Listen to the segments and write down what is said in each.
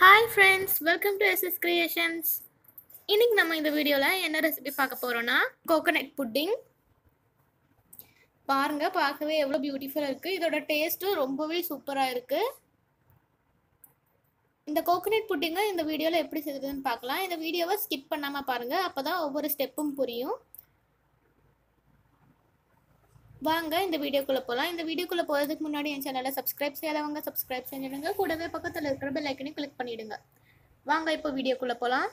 hi friends welcome to SS creations இன்னைக்கு நம்ம இந்த வீடியோவில் என்ன ரெசிபி பார்க்க போகிறோன்னா கோகனட் புட்டிங் பாருங்க பார்க்கவே எவ்வளோ பியூட்டிஃபுல்லாக இருக்குது இதோட டேஸ்ட்டும் ரொம்பவே சூப்பராக இருக்குது இந்த கோகனட் புட்டிங்கை இந்த வீடியோவில் எப்படி செய்யுதுன்னு பார்க்கலாம் இந்த வீடியோவை ஸ்கிப் பண்ணாமல் பாருங்கள் அப்போ தான் ஒவ்வொரு ஸ்டெப்பும் புரியும் வாங்க இந்த வீடியோக்குள்ளே போகலாம் இந்த வீடியோக்குள்ளே போகிறதுக்கு முன்னாடி என் சேனலை சப்ஸ்கிரைப் செய்யாதவங்க சப்ஸ்கிரைப் செஞ்சிடுங்க கூடவே பக்கத்தில் இருக்கிற பெல் ஐக்கனையும் கிளிக் பண்ணிவிடுங்க வாங்க இப்போ வீடியோக்குள்ளே போகலாம்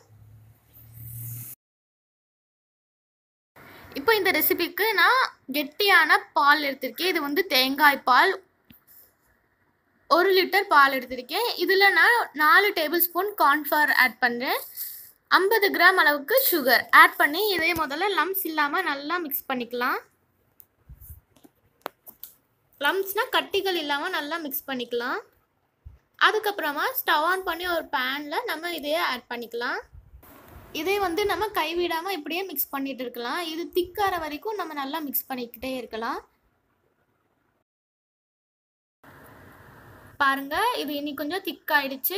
இப்போ இந்த ரெசிபிக்கு நான் கெட்டியான பால் எடுத்திருக்கேன் இது வந்து தேங்காய் பால் ஒரு லிட்டர் பால் எடுத்திருக்கேன் இதில் நான் நாலு டேபிள் ஸ்பூன் கார்ன்ஃப்ளவர் ஆட் பண்ணுறேன் ஐம்பது கிராம் அளவுக்கு சுகர் ஆட் பண்ணி இதே முதல்ல லம்ஸ் இல்லாமல் நல்லா மிக்ஸ் பண்ணிக்கலாம் லம்ஸ்னால் கட்டிகள் இல்லாமல் நல்லா மிக்ஸ் பண்ணிக்கலாம் அதுக்கப்புறமா ஸ்டவ் ஆன் பண்ணி ஒரு பேனில் நம்ம இதையே ஆட் பண்ணிக்கலாம் இதே வந்து நம்ம கைவிடாமல் இப்படியே மிக்ஸ் பண்ணிட்டு இருக்கலாம் இது திக்கார வரைக்கும் நம்ம நல்லா மிக்ஸ் பண்ணிக்கிட்டே இருக்கலாம் பாருங்க இது இனி கொஞ்சம் திக்காயிடுச்சு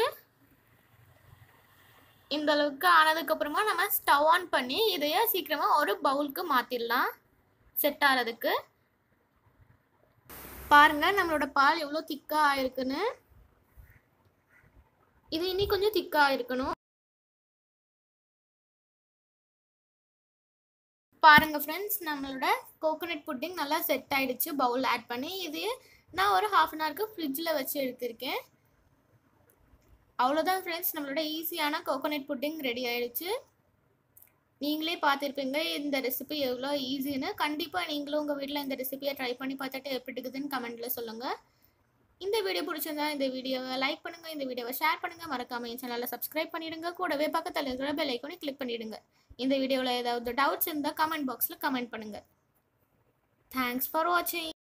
இந்த அளவுக்கு ஆனதுக்கப்புறமா நம்ம ஸ்டவ் ஆன் பண்ணி இதையே சீக்கிரமாக ஒரு பவுலுக்கு மாற்றிடலாம் செட் ஆகிறதுக்கு பாருங்க நம்மளோட பால் எவ்வளோ திக்காக ஆயிருக்குன்னு இது இனி கொஞ்சம் திக்காக இருக்கணும் பாருங்க ஃப்ரெண்ட்ஸ் நம்மளோட கோகோனட் புட்டிங் நல்லா செட் ஆயிடுச்சு பவுல் ஆட் பண்ணி இது நான் ஒரு ஹாஃப் அன் ஹவருக்கு ஃப்ரிட்ஜில் வச்சு எடுத்திருக்கேன் அவ்வளோதான் ஃப்ரெண்ட்ஸ் நம்மளோட ஈஸியான கோகோனட் புட்டிங் ரெடி ஆயிடுச்சு நீங்களே பார்த்துருப்பீங்க இந்த ரெசிபி எவ்வளோ ஈஸின்னு கண்டிப்பாக நீங்களும் உங்கள் வீட்டில் இந்த ரெசிபியை ட்ரை பண்ணி பார்த்துட்டு எப்படி இருக்குதுன்னு கமெண்ட்டில் சொல்லுங்கள் இந்த வீடியோ பிடிச்சிருந்தா இந்த வீடியோவை லைக் பண்ணுங்கள் இந்த வீடியோவை ஷேர் பண்ணுங்கள் மறக்காமல் என் சேனலில் சப்ஸ்கிரைப் பண்ணிடுங்க கூடவே பக்கத்தில் இருக்கிற பெல் ஐக்கோனை கிளிக் பண்ணிவிடுங்க இந்த வீடியோவில் ஏதாவது டவுட்ஸ் இருந்தால் கமெண்ட் பாக்ஸில் கமெண்ட் பண்ணுங்கள் தேங்க்ஸ் ஃபார் வாட்சிங்